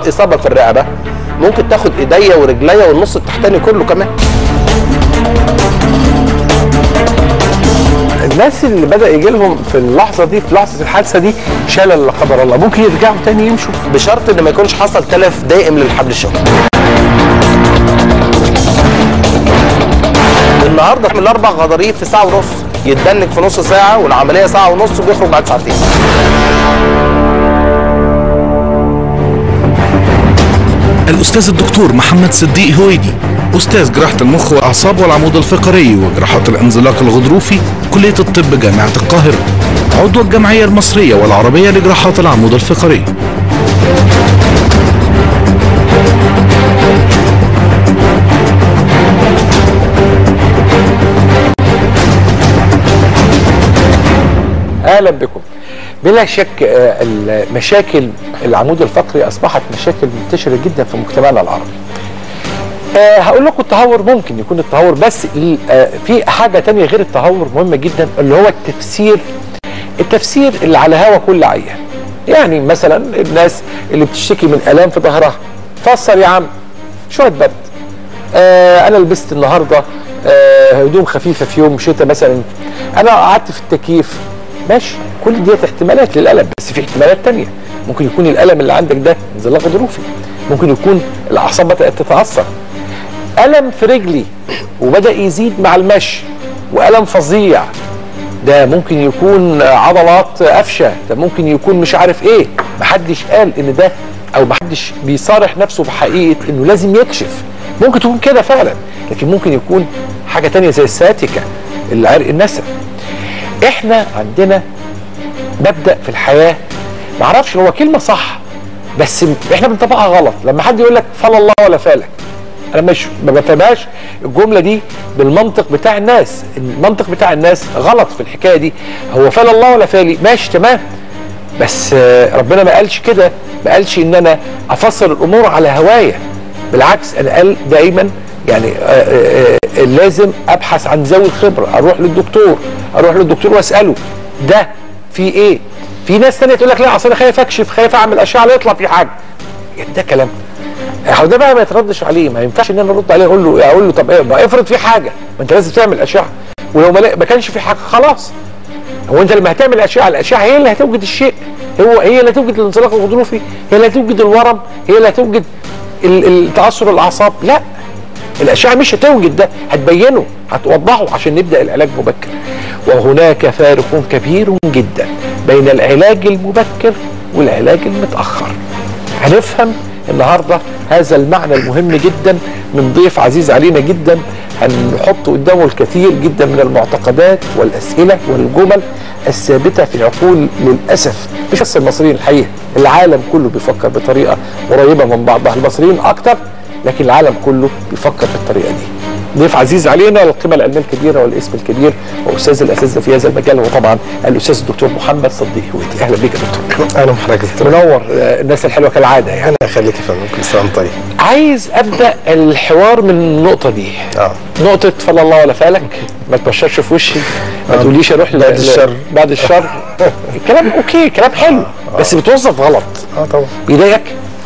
اصابه في الرقبه ممكن تاخد ايديا ورجليا والنص التحتاني كله كمان الناس اللي بدا يجي لهم في اللحظه دي في لحظه الحادثه دي شلل لا قدر الله ممكن يرجعوا تاني يمشوا بشرط ان ما يكونش حصل تلف دائم للحبل الشوكي النهارده من الاربع غضاريف في ساعه ونص يتدنك في نص ساعه والعمليه ساعه ونص وبيخرج بعد ساعتين الأستاذ الدكتور محمد صديق هويدي أستاذ جراحة المخ والأعصاب والعمود الفقري وجراحات الانزلاق الغضروفي كلية الطب جامعة القاهرة عضو الجمعية المصرية والعربية لجراحات العمود الفقري اهلا بكم بلا شك آه، المشاكل العمود الفقري اصبحت مشاكل منتشره جدا في مجتمعنا العربي آه، هقول لكم التهور ممكن يكون التهور بس ال- آه، في حاجه تانية غير التهور مهمه جدا اللي هو التفسير التفسير اللي على هوا كل عيان يعني مثلا الناس اللي بتشتكي من الام في ظهرها فسر يا عم شويه برد آه انا لبست النهارده آه هدوم خفيفه في يوم شتاء مثلا انا قعدت في التكييف ماشي كل ديت احتمالات للالم بس في احتمالات تانية ممكن يكون الالم اللي عندك ده انزلاق غضروفي ممكن يكون الاعصاب بدات تتاثر الم في رجلي وبدا يزيد مع المشي والم فظيع ده ممكن يكون عضلات قفشه ده ممكن يكون مش عارف ايه محدش قال ان ده او محدش بيصارح نفسه بحقيقه انه لازم يكشف ممكن تكون كده فعلا لكن ممكن يكون حاجه تانية زي الساتيكا العرق النسا احنا عندنا مبدا في الحياه معرفش هو كلمه صح بس احنا بنطبقها غلط لما حد يقول لك فلا الله ولا فالك انا مش ما بفهمهاش الجمله دي بالمنطق بتاع الناس المنطق بتاع الناس غلط في الحكايه دي هو فلا الله ولا فالي ماشي تمام بس آه، ربنا ما قالش كده ما قالش ان انا افسر الامور على هوايا بالعكس انا قال دايما يعني آه، آه، آه، لازم ابحث عن ذوي الخبره اروح للدكتور اروح للدكتور واساله ده في ايه في ناس تانية تقول لك لا اصل انا خايف اكشف خايف اعمل اشعه لا يطلع في حاجه يعني ده كلام هو ده بقى ما يتردش عليه ما ينفعش ان انا ارد عليه اقول له اقول له طب ايه ما افرض في حاجه ما انت لازم تعمل اشعه ولو ما لا- ما كانش في حاجه خلاص هو انت لما هتعمل اشعه الاشعه هي اللي هتوجد الشيء هو هي اللي هتوجد الانزلاق الغضروفي هي اللي هتوجد الورم هي اللي هتوجد ال- ال- تاثر الاعصاب لا الاشعه مش هتوجد ده هتبينه هتوضحه عشان نبدا العلاج مبكر وهناك فارق كبير جدا بين العلاج المبكر والعلاج المتاخر هنفهم النهارده هذا المعنى المهم جدا من ضيف عزيز علينا جدا هنحط قدامه الكثير جدا من المعتقدات والاسئله والجمل الثابته في العقول للاسف مش بس المصريين الحقيقه العالم كله بيفكر بطريقه قريبه من بعضها المصريين اكتر لكن العالم كله بيفكر بالطريقه دي ضيف عزيز علينا القيمه العلميه الكبيره والاسم الكبير واستاذ الاساتذه في هذا المجال هو طبعا الاستاذ الدكتور محمد صديق هويتي اهلا بك يا دكتور اهلا بحضرتك يا دكتور منور آه، الناس الحلوه كالعاده يعني انا خليك يا فندم كل سنه وأنت طيب عايز ابدا الحوار من النقطه دي اه نقطه فلا الله ولا فالك ما تبشرش في وشي ما تقوليش اروح ل- بعد ل- الشر. بعد الشر الكلام اوكي كلام حلو بس بتوظف غلط اه طبعا بيضايقك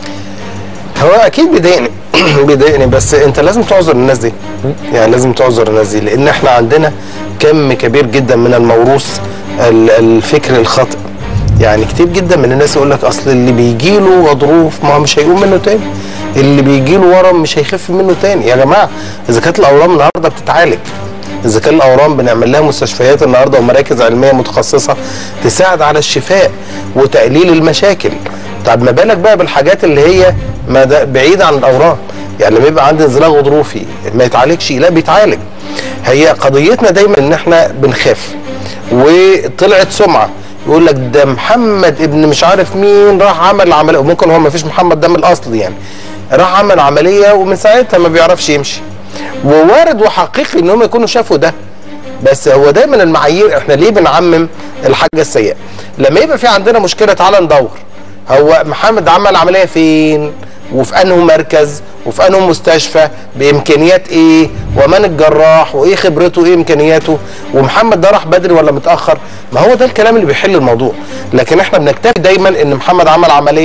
هو اكيد بيضايقني بيضايقني بس انت لازم تعذر الناس دي يعني لازم تعذر الناس دي لان احنا عندنا كم كبير جدا من الموروث ال- الفكر الخاطئ يعني كتير جدا من الناس يقول لك اصل اللي بيجي له غضروف ما هو مش هيقوم منه تاني اللي بيجي له ورم مش هيخف منه تاني يا جماعه اذا كانت الاورام النهارده بتتعالج اذا كان الاورام بنعمل لها مستشفيات النهارده ومراكز علميه متخصصه تساعد على الشفاء وتقليل المشاكل طب ما بالك بقى بالحاجات اللي هي ما ده بعيده عن الاورام يعني لما يبقى عندي انزلاق غضروفي ما يتعالجش لا بيتعالج هي قضيتنا دايما ان احنا بنخاف وطلعت سمعه يقول لك ده محمد ابن مش عارف مين راح عمل عمليه وممكن هو ما فيش محمد ده من الاصل يعني راح عمل عمليه ومن ساعتها ما بيعرفش يمشي ووارد وحقيقي ان هم يكونوا شافوا ده بس هو دايما المعايير احنا ليه بنعمم الحاجه السيئه لما يبقى في عندنا مشكله تعالى ندور هو محمد عمل عمليه فين وفي انه مركز وفي انه مستشفى بامكانيات ايه ومن الجراح وايه خبرته وايه امكانياته ومحمد ده راح بدري ولا متاخر ما هو ده الكلام اللي بيحل الموضوع لكن احنا بنكتفي دايما ان محمد عمل عمليه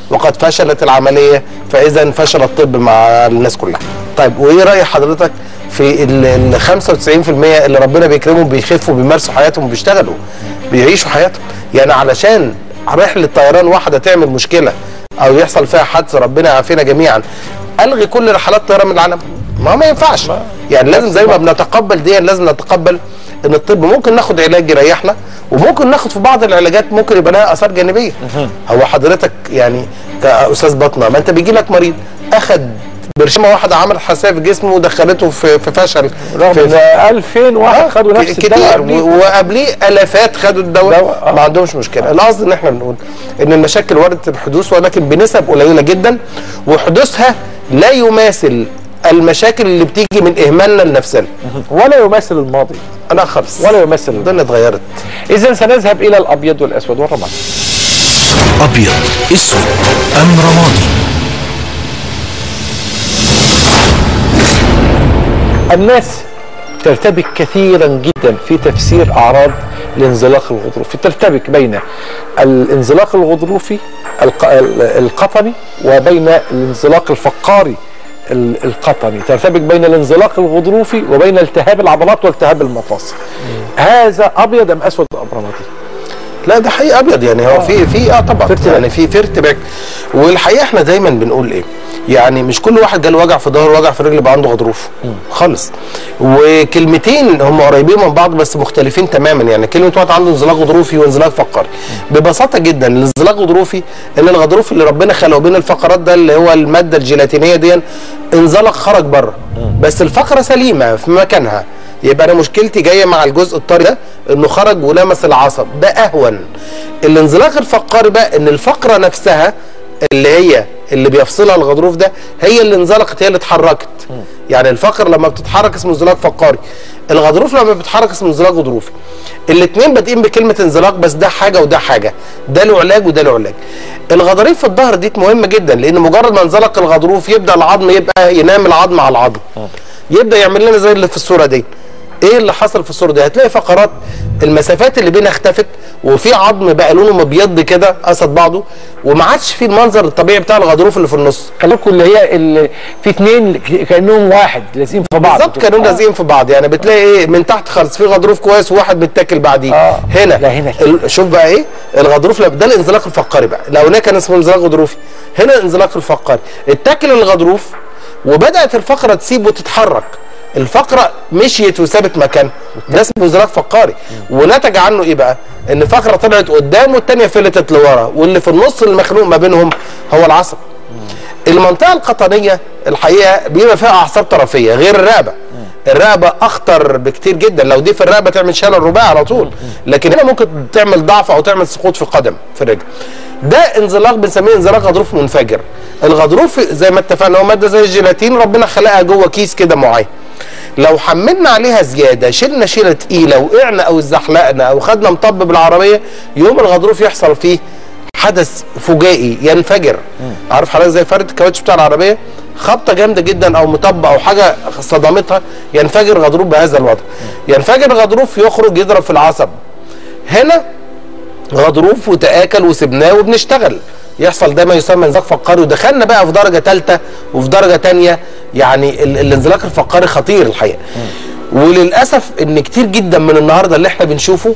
وقد فشلت العمليه فاذا فشل الطب مع الناس كلها طيب وايه راي حضرتك في ال ال 95% اللي ربنا بيكرمهم بيخفوا بيمارسوا حياتهم وبيشتغلوا بيعيشوا حياتهم يعني علشان رحله طيران واحده تعمل مشكله او يحصل فيها حادثه ربنا يعافينا جميعا الغي كل رحلات طيران من العالم ما ما ينفعش يعني لازم زي ما بنتقبل دي لازم نتقبل ان الطب ممكن ناخد علاج يريحنا وممكن ناخد في بعض العلاجات ممكن يبقى لها اثار جانبيه هو حضرتك يعني كاستاذ بطنه ما انت بيجي لك مريض اخد برشامه واحده عملت حساسيه في جسمه ودخلته في في فشل رغم في ان 2000 واحد خدوا نفس ك- الدواء كتير قبليه. و- وقبليه الافات خدوا الدواء دواء، آه. ما عندهمش مشكله القصد ان احنا بنقول ان المشاكل وارده الحدوث ولكن بنسب قليله جدا وحدوثها لا يماثل المشاكل اللي بتيجي من اهمالنا لنفسنا ولا يماثل الماضي انا خالص ولا يمثل الدنيا اتغيرت اذا سنذهب الى الابيض والاسود والرمادي أبيض أسود أم رمادي الناس ترتبك كثيرا جدا في تفسير اعراض الانزلاق الغضروفي ترتبك بين الانزلاق الغضروفي الق- ال- القطني وبين الانزلاق الفقاري ال- القطني ترتبك بين الانزلاق الغضروفي وبين التهاب العضلات والتهاب المفاصل هذا ابيض ام اسود ام رمادي لا ده حقيقي ابيض يعني هو في في اه طبعا في ارتباك. يعني في في ارتباك والحقيقه احنا دايما بنقول ايه يعني مش كل واحد جاله وجع في ظهره وجع في رجل يبقى عنده غضروف خالص وكلمتين هم قريبين من بعض بس مختلفين تماما يعني كلمه واحد عنده انزلاق غضروفي وانزلاق فقري ببساطه جدا الانزلاق غضروفي ان الغضروف اللي ربنا خلقه بين الفقرات ده اللي هو الماده الجيلاتينيه دي انزلق خرج بره بس الفقره سليمه في مكانها يبقى انا مشكلتي جايه مع الجزء الطري ده انه خرج ولمس العصب ده اهون الانزلاق الفقاري بقى ان الفقره نفسها اللي هي اللي بيفصلها الغضروف ده هي اللي انزلقت هي اللي اتحركت يعني الفقره لما بتتحرك اسمه انزلاق فقاري الغضروف لما بيتحرك اسمه انزلاق غضروفي الاثنين بادئين بكلمه انزلاق بس ده حاجه وده حاجه ده له علاج وده له علاج الغضاريف في الظهر دي مهمه جدا لان مجرد ما انزلق الغضروف يبدا العظم يبقى ينام العظم على العظم يبدا يعمل لنا زي اللي في الصوره دي ايه اللي حصل في الصوره دي هتلاقي فقرات المسافات اللي بينها اختفت وفي عظم بقى لونه مبيض كده قصد بعضه وما عادش في المنظر الطبيعي بتاع الغضروف اللي في النص خلي بالكم اللي هي اللي في اثنين كانهم واحد لازقين في بعض بالظبط كانوا لازقين في بعض يعني بتلاقي ايه من تحت خالص في غضروف كويس وواحد متاكل بعديه آه. هنا لا، هنا كده. ال- شوف بقى ايه الغضروف ده الانزلاق الفقاري بقى لو هناك كان اسمه انزلاق غضروفي هنا الانزلاق الفقاري اتاكل الغضروف وبدات الفقره تسيب وتتحرك الفقره مشيت وسابت مكانها ده اسمه انزلاق فقاري ونتج عنه ايه بقى ان فقره طلعت قدام والثانيه فلتت لورا واللي في النص المخلوق ما بينهم هو العصب المنطقه القطنيه الحقيقه بيبقى فيها اعصاب طرفيه غير الرقبه الرقبه اخطر بكتير جدا لو دي في الرقبه تعمل شلل رباعي على طول لكن هنا ممكن تعمل ضعف او تعمل سقوط في القدم في الرجل ده انزلاق بنسميه انزلاق غضروف منفجر الغضروف زي ما اتفقنا هو ماده زي الجيلاتين ربنا خلقها جوه كيس كده معين لو حملنا عليها زياده شلنا شيله تقيله وقعنا او اتزحلقنا او خدنا مطب بالعربيه يوم الغضروف يحصل فيه حدث فجائي ينفجر عارف حضرتك زي فرد الكاوتش بتاع العربيه خبطه جامده جدا او مطب او حاجه صدمتها ينفجر غضروف بهذا الوضع ينفجر غضروف يخرج يضرب في العصب هنا غضروف وتآكل وسبناه وبنشتغل يحصل ده ما يسمى انزلاق فقاري ودخلنا بقى في درجه ثالثه وفي درجه ثانيه يعني ال- الانزلاق الفقاري خطير الحقيقه وللاسف ان كتير جدا من النهارده اللي احنا بنشوفه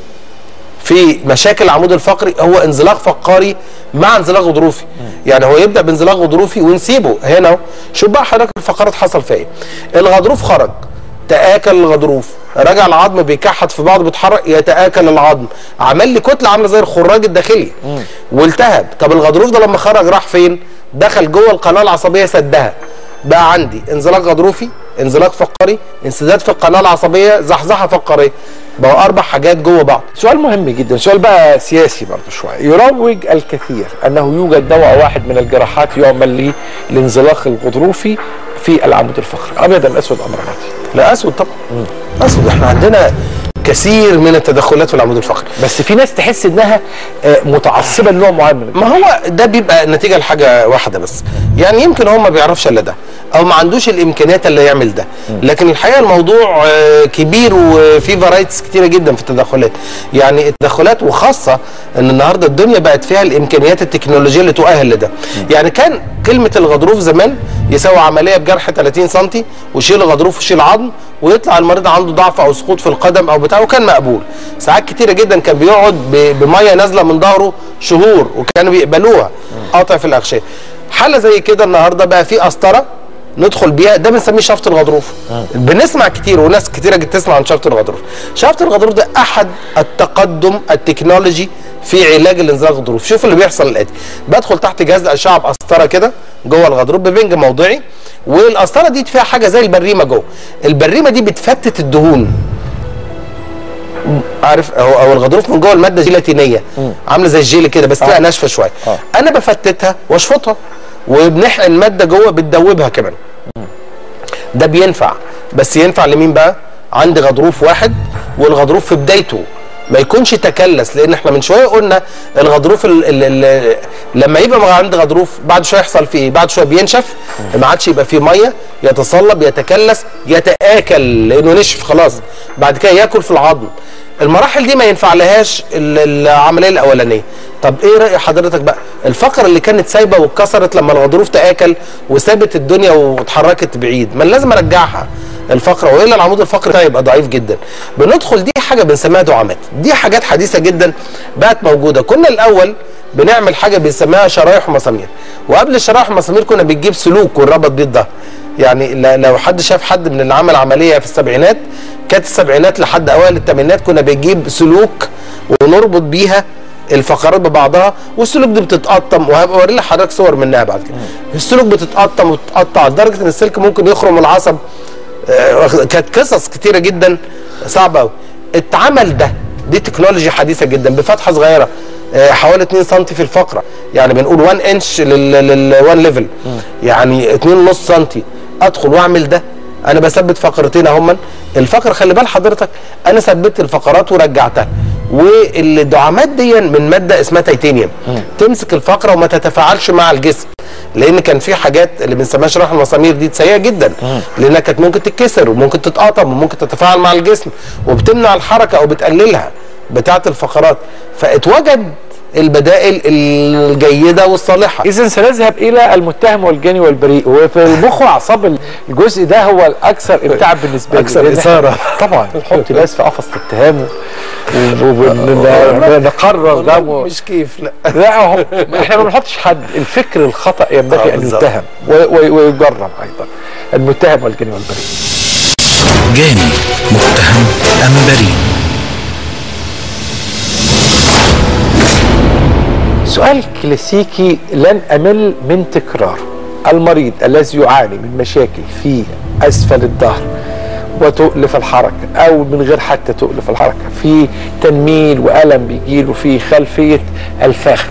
في مشاكل العمود الفقري هو انزلاق فقاري مع انزلاق غضروفي يعني هو يبدا بانزلاق غضروفي ونسيبه هنا اهو. شوف بقى حضرتك الفقرات حصل فيها ايه الغضروف خرج تآكل الغضروف رجع العظم بيكحت في بعض بيتحرك يتآكل العظم عمل لي كتله عامله زي الخراج الداخلي والتهب طب الغضروف ده لما خرج راح فين دخل جوه القناه العصبيه سدها بقى عندي انزلاق غضروفي انزلاق فقري انسداد في القناه العصبيه زحزحه فقريه بقوا اربع حاجات جوه بعض سؤال مهم جدا سؤال بقى سياسي برضه شويه يروج الكثير انه يوجد نوع واحد من الجراحات يعمل للانزلاق الغضروفي في العمود الفقري ابيض ام اسود ام رمادي لا اسود طبعا اسود احنا عندنا كثير من التدخلات في العمود الفقري بس في ناس تحس انها آه، متعصبه لنوع معين من ما هو ده بيبقى نتيجه لحاجه واحده بس يعني يمكن هو ما بيعرفش الا ده او ما عندوش الامكانيات اللي يعمل ده لكن الحقيقه الموضوع آه، كبير وفي فرايتيز كتيره جدا في التدخلات يعني التدخلات وخاصه ان النهارده الدنيا بقت فيها الامكانيات التكنولوجيه اللي تؤهل لده يعني كان كلمه الغضروف زمان يساوي عمليه بجرح 30 سم ويشيل الغضروف ويشيل عظم ويطلع المريض عنده ضعف او سقوط في القدم او بتاع وكان مقبول ساعات كتيره جدا كان بيقعد ب- بميه نازله من ظهره شهور وكانوا بيقبلوها قاطع في الاغشيه حاله زي كده النهارده بقى في قسطره ندخل بيها ده بنسميه شفط الغضروف بنسمع كتير وناس كتيره جدا تسمع عن شفط الغضروف شفط الغضروف ده احد التقدم التكنولوجي في علاج الانزلاق الغضروف شوف اللي بيحصل الاتي بدخل تحت جهاز اشعه بقسطره كده جوه الغضروف ببنج موضعي والقسطره دي فيها حاجه زي البريمه جوه البريمه دي بتفتت الدهون عارف او او الغضروف من جوه الماده جيلاتينيه عامله زي الجيلي كده بس تبقى ناشفه شويه آه. انا بفتتها واشفطها وبنحقن ماده جوه بتدوبها كمان ده بينفع بس ينفع لمين بقى عندي غضروف واحد والغضروف في بدايته ما يكونش تكلس لان احنا من شويه قلنا الغضروف ال ال ال لما يبقى مع- عندي غضروف بعد شويه يحصل فيه ايه بعد شويه بينشف ما عادش يبقى فيه ميه يتصلب يتكلس يتاكل لانه نشف خلاص بعد كده ياكل في العظم المراحل دي ما ينفع لهاش ال- العمليه الاولانيه طب ايه راي حضرتك بقى الفقره اللي كانت سايبه واتكسرت لما الغضروف تاكل وسابت الدنيا واتحركت بعيد ما لازم ارجعها الفقره والا العمود الفقري ده هيبقى ضعيف جدا بندخل دي حاجه بنسميها دعامات دي حاجات حديثه جدا بقت موجوده كنا الاول بنعمل حاجه بنسميها شرايح ومسامير وقبل الشرايح والمسامير كنا بنجيب سلوك ونربط بيه الظهر يعني ل- لو حد شاف حد من اللي عمل عمليه في السبعينات كانت السبعينات لحد اوائل الثمانينات كنا بنجيب سلوك ونربط بيها الفقرات ببعضها والسلوك دي بتتقطم وهبقى اوري لحضرتك صور منها بعد كده السلوك بتتقطم وتتقطع لدرجه ان السلك ممكن يخرم العصب آه، كانت قصص كتيره جدا صعبه قوي اتعمل ده دي تكنولوجي حديثه جدا بفتحه صغيره آه، حوالي 2 سم في الفقره يعني بنقول 1 انش لل 1 ليفل يعني 2.5 سم ادخل واعمل ده انا بثبت فقرتين اهما الفقره خلي بال حضرتك انا ثبت الفقرات ورجعتها والدعامات دي من ماده اسمها تيتانيوم تمسك الفقره وما تتفاعلش مع الجسم لان كان في حاجات اللي بنسميها شرايح المسامير دي سيئه جدا لانها كانت ممكن تتكسر وممكن تتقطم وممكن تتفاعل مع الجسم وبتمنع الحركه او بتقللها بتاعه الفقرات فاتوجد البدائل الجيده والصالحه اذا سنذهب الى المتهم والجاني والبريء وفي المخ واعصاب الجزء ده هو الاكثر ابداعا بالنسبه لي أكثر لأن إحنا- إثارة. طبعا نحط ناس في قفص الاتهام ونقرر ده و- مش كيف لا لا هو احنا ما بنحطش حد الفكر الخطا ينبغي آه، ان بالظبط. يتهم و- و- ويجرم ايضا المتهم والجاني والبريء جاني متهم أم بريء سؤال كلاسيكي لن امل من تكراره المريض الذي يعاني من مشاكل في اسفل الظهر وتؤلف في الحركه او من غير حتى تؤلف في الحركه في تنميل والم بيجيله في خلفيه الفخذ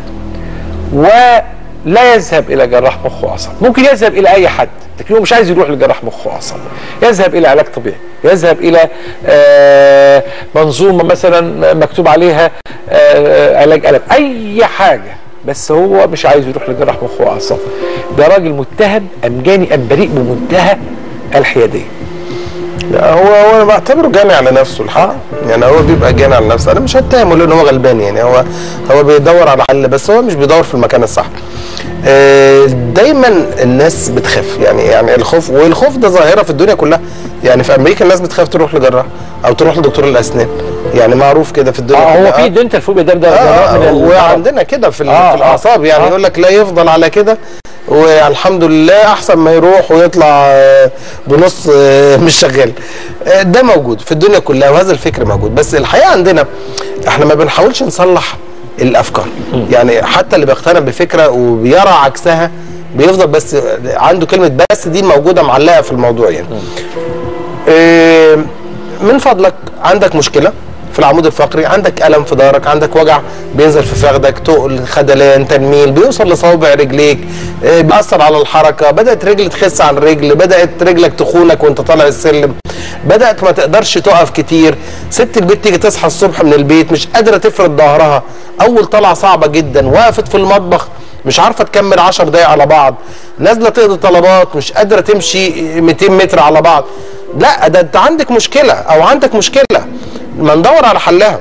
ولا يذهب الى جراح مخ واعصاب ممكن يذهب الى اي حد لكن هو مش عايز يروح لجراح مخ واعصاب يذهب الى علاج طبيعي يذهب الى آه، منظومه مثلا مكتوب عليها آه، علاج الم اي حاجه بس هو مش عايز يروح لجراح مخ واعصاب ده راجل متهم ام جاني ام بريء بمنتهى الحياديه لا، هو هو انا بعتبره جاني على نفسه الحق يعني هو بيبقى جاني على نفسه انا مش هتهمه لان هو غلبان يعني هو هو بيدور على حل بس هو مش بيدور في المكان الصح آه، دايما الناس بتخاف يعني يعني الخوف والخوف ده ظاهره في الدنيا كلها يعني في امريكا الناس بتخاف تروح لجراح او تروح لدكتور الاسنان يعني معروف كده في الدنيا اه هو كلها. في دنتال فوبيا ده ده ده نوع من آه ال- وعندنا كده في, ال- آه، في الاعصاب يعني آه. يقول لك لا يفضل على كده والحمد لله احسن ما يروح ويطلع آه، بنص آه، مش شغال آه، ده موجود في الدنيا كلها وهذا الفكر موجود بس الحقيقه عندنا احنا ما بنحاولش نصلح الافكار يعني حتى اللي بيقتنع بفكره وبيرى عكسها بيفضل بس عنده كلمه بس دي موجوده معلقه في الموضوع يعني آه، من فضلك عندك مشكله في العمود الفقري عندك الم في ظهرك عندك وجع بينزل في فخدك تقل خدلان تنميل بيوصل لصوابع رجليك آه، بيأثر على الحركه بدات رجل تخس عن رجل بدات رجلك تخونك وانت طالع السلم بدات ما تقدرش تقف كتير ست البيت تيجي تصحى الصبح من البيت مش قادره تفرد ظهرها اول طلعه صعبه جدا وقفت في المطبخ مش عارفه تكمل 10 دقايق على بعض نازله تقضي طلبات مش قادره تمشي 200 متر على بعض لا ده انت عندك مشكله او عندك مشكله ما ندور على حلها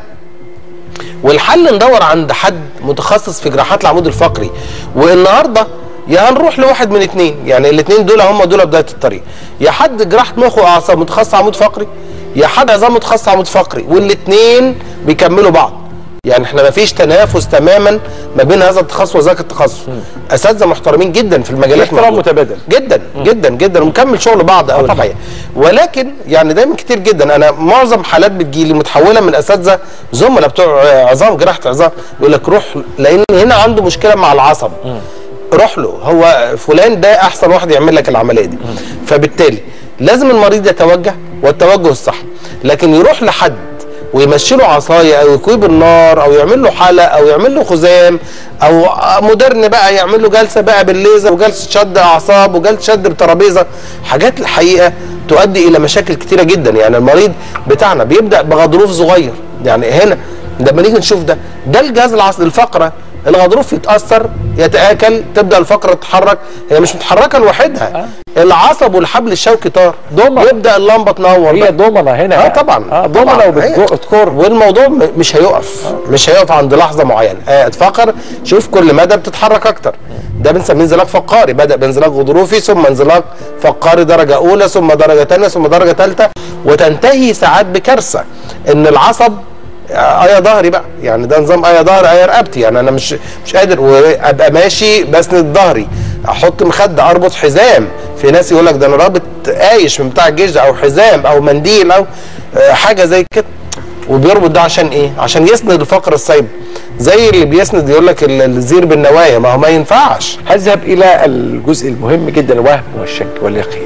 والحل ندور عند حد متخصص في جراحات العمود الفقري والنهارده يا هنروح لواحد من اتنين يعني الاتنين دول هم دول بدايه الطريق يا حد جراحه مخ واعصاب متخصص عمود فقري يا حد عظام متخصص عمود فقري والاتنين بيكملوا بعض يعني احنا ما فيش تنافس تماما ما بين هذا التخصص وذاك التخصص اساتذه محترمين جدا في المجالات احترام موجودة. متبادل. جدا جدا جدا ومكمل شغل بعض قوي الحقيقه ولكن يعني دايما كتير جدا انا معظم حالات بتجيلي متحوله من اساتذه زملاء بتوع عظام جراحه عظام يقول لك روح لان هنا عنده مشكله مع العصب روح له هو فلان ده احسن واحد يعمل لك العمليه دي فبالتالي لازم المريض يتوجه والتوجه الصح لكن يروح لحد ويمشي له عصايه او يكويه بالنار او يعمل له حلق او يعمل له خزام او مودرن بقى يعمل له جلسه بقى بالليزر وجلسه شد اعصاب وجلسه شد بترابيزه حاجات الحقيقه تؤدي الى مشاكل كتيره جدا يعني المريض بتاعنا بيبدا بغضروف صغير يعني هنا لما نيجي نشوف ده ده الجهاز العصبي الفقره الغضروف يتاثر يتاكل تبدا الفقره تتحرك هي مش متحركه لوحدها العصب والحبل الشوكي طار ضمة. يبدا اللمبه تنور هي بقى. ضمنه هنا اه طبعا اه ضمنه طبعاً. وبتكور والموضوع م- مش هيقف مش هيقف عند لحظه معينه آه اتفقر شوف كل مدى بتتحرك اكتر ده بنسميه انزلاق فقاري بدا بانزلاق غضروفي ثم انزلاق فقاري درجه اولى ثم درجه ثانيه ثم درجه ثالثه وتنتهي ساعات بكارثه ان العصب آه، ايا ظهري بقى يعني ده نظام ايا ظهر ايا رقبتي يعني انا مش مش قادر وابقى ماشي بسند ظهري احط مخده اربط حزام في ناس يقول لك ده انا رابط قايش من بتاع الجيش ده او حزام او منديل او آه، حاجه زي كده وبيربط ده عشان ايه؟ عشان يسند الفقره الصايبه زي اللي بيسند يقول لك ال- الزير بالنوايا ما هو ما ينفعش هذهب الى الجزء المهم جدا الوهم والشك واليقين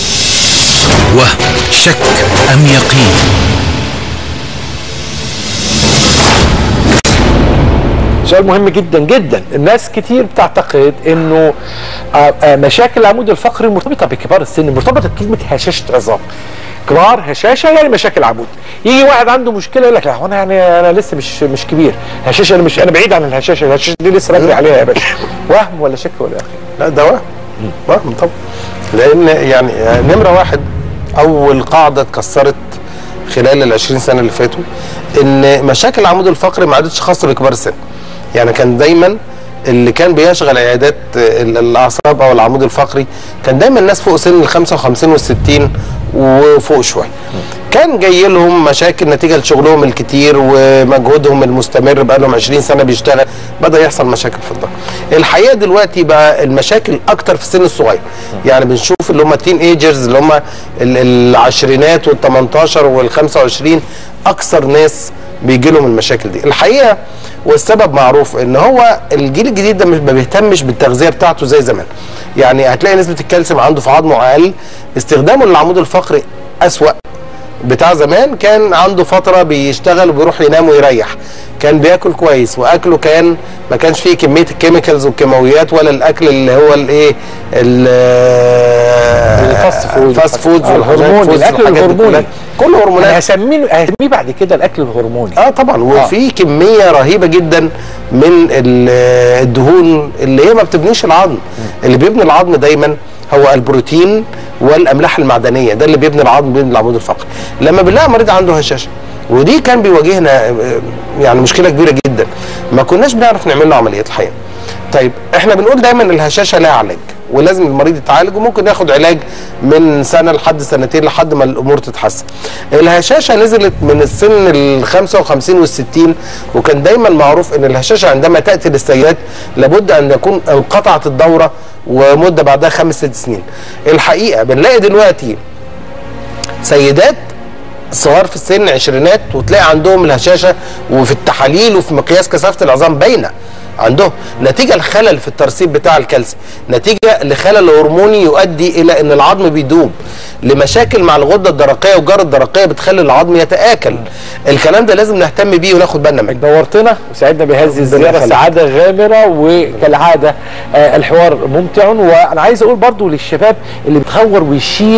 وهم شك أم يقين سؤال مهم جدا جدا الناس كتير بتعتقد انه آه، آه، مشاكل العمود الفقري مرتبطه بكبار السن مرتبطه بكلمه هشاشه عظام كبار هشاشه يعني مشاكل عمود يجي واحد عنده مشكله يقول لك لا هو انا يعني انا لسه مش مش كبير هشاشه انا مش انا بعيد عن الهشاشه الهشاشه دي لسه بجري عليها يا باشا وهم ولا شك ولا يقين لا ده وهم وهم طبعا لان يعني نمره واحد اول قاعده اتكسرت خلال ال 20 سنه اللي فاتوا ان مشاكل العمود الفقري ما عادتش خاصه بكبار السن يعني كان دايما اللي كان بيشغل عيادات ال- الاعصاب او العمود الفقري كان دايما الناس فوق سن ال 55 وال 60 وفوق شويه كان جاي لهم مشاكل نتيجه لشغلهم الكتير ومجهودهم المستمر بقى لهم 20 سنه بيشتغل بدا يحصل مشاكل في الظهر الحقيقه دلوقتي بقى المشاكل اكتر في السن الصغير يعني بنشوف اللي هم التين ايجرز اللي هم ال- العشرينات وال 18 وال 25 اكثر ناس بيجي لهم المشاكل دي الحقيقه والسبب معروف ان هو الجيل الجديد ده مش ما بيهتمش بالتغذيه بتاعته زي زمان يعني هتلاقي نسبه الكالسيوم عنده في عظمه اقل استخدامه للعمود الفقري اسوأ بتاع زمان كان عنده فتره بيشتغل وبيروح ينام ويريح كان بياكل كويس واكله كان ما كانش فيه كميه الكيميكالز والكيماويات ولا الاكل اللي هو الايه الفاست فود. الفاست فود آه، الهرموني، الأكل الهرموني. كله انا هرمونات هسميه هسميه بعد كده الاكل الهرموني اه طبعا وفي كميه رهيبه جدا من ال- الدهون اللي هي ما بتبنيش العظم اللي بيبني العظم دايما هو البروتين والاملاح المعدنيه ده اللي بيبني العظم بيبني العمود الفقري لما بنلاقي مريض عنده هشاشه ودي كان بيواجهنا آه، يعني مشكله كبيره جدا ما كناش بنعرف نعمل له عمليات الحقيقه طيب احنا بنقول دايما الهشاشه لها علاج ولازم المريض يتعالج وممكن ياخد علاج من سنه لحد سنتين لحد ما الامور تتحسن. الهشاشه نزلت من السن ال 55 وال 60 وكان دايما معروف ان الهشاشه عندما تاتي للسيدات لابد ان يكون انقطعت الدوره ومده بعدها خمس ست سنين. الحقيقه بنلاقي دلوقتي سيدات صغار في السن عشرينات وتلاقي عندهم الهشاشه وفي التحاليل وفي مقياس كثافه العظام باينه عندهم نتيجه لخلل في الترسيب بتاع الكالسيوم نتيجه لخلل هرموني يؤدي الى ان العظم بيدوب لمشاكل مع الغده الدرقيه والجره الدرقيه بتخلي العظم يتاكل الكلام ده لازم نهتم بيه وناخد بالنا منه نورتنا وسعدنا بهذه الزياره يخليك. سعاده غامره وكالعاده آه الحوار ممتع وانا عايز اقول برضو للشباب اللي بتخور ويشيل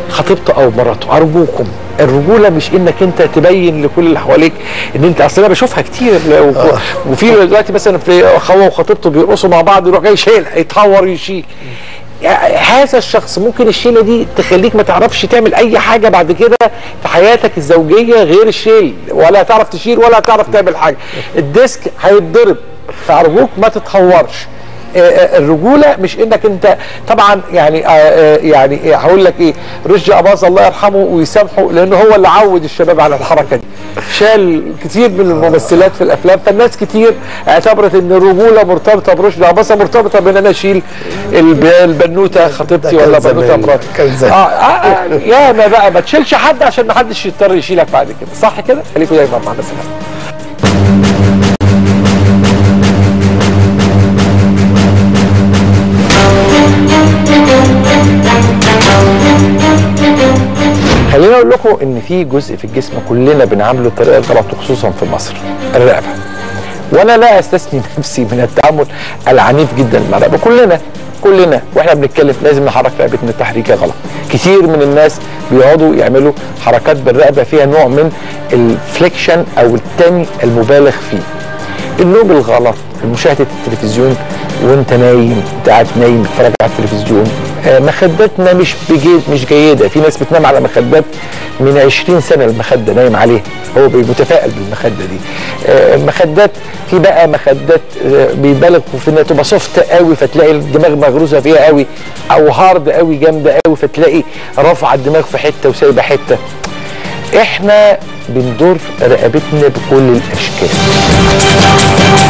خطيبته او مراته ارجوكم الرجوله مش انك انت تبين لكل اللي حواليك ان انت اصل انا بشوفها كتير و- وفي دلوقتي مثلا في اخوه وخطيبته بيرقصوا مع بعض يروح جاي شايل يتهور يشيل يعني هذا الشخص ممكن الشيله دي تخليك ما تعرفش تعمل اي حاجه بعد كده في حياتك الزوجيه غير الشيل ولا تعرف تشيل ولا تعرف تعمل حاجه الديسك هيتضرب فارجوك ما تتهورش آه، آه، الرجوله مش انك انت طبعا يعني آه، آه، يعني إيه، هقول لك ايه رشدي اباظه الله يرحمه ويسامحه لانه هو اللي عود الشباب على الحركه دي شال كتير من الممثلات في الافلام فالناس كتير اعتبرت ان الرجوله مرتبطه برشدي اباظه مرتبطه بان انا اشيل الب- البنوته خطيبتي ده كان ولا بنوته زمان. مراتي كان زمان. آه آه آه يا ما بقى ما تشيلش حد عشان ما حدش يضطر يشيلك بعد كده صح كده خليكم دايما معنا سلام خليني اقول لكم ان في جزء في الجسم كلنا بنعامله الطريقه الغلط وخصوصا في مصر الرقبه وانا لا استثني نفسي من التعامل العنيف جدا مع الرقبه كلنا كلنا واحنا بنتكلم لازم نحرك رقبتنا تحريكه غلط كتير من الناس بيقعدوا يعملوا حركات بالرقبه فيها نوع من الفليكشن او التاني المبالغ فيه النوم الغلط مشاهده التلفزيون وانت نايم انت قاعد نايم بتتفرج على التلفزيون آه، مخداتنا مش بجيد مش جيده في ناس بتنام على مخدات من 20 سنه المخده نايم عليها هو بي- متفائل بالمخده دي آه، مخدات في بقى مخدات آه، بيبالغ في انها تبقى سوفت قوي فتلاقي الدماغ مغروزه فيها قوي او هارد قوي جامده قوي فتلاقي رافعه الدماغ في حته وسايبه حته احنا بندور رقبتنا بكل الاشكال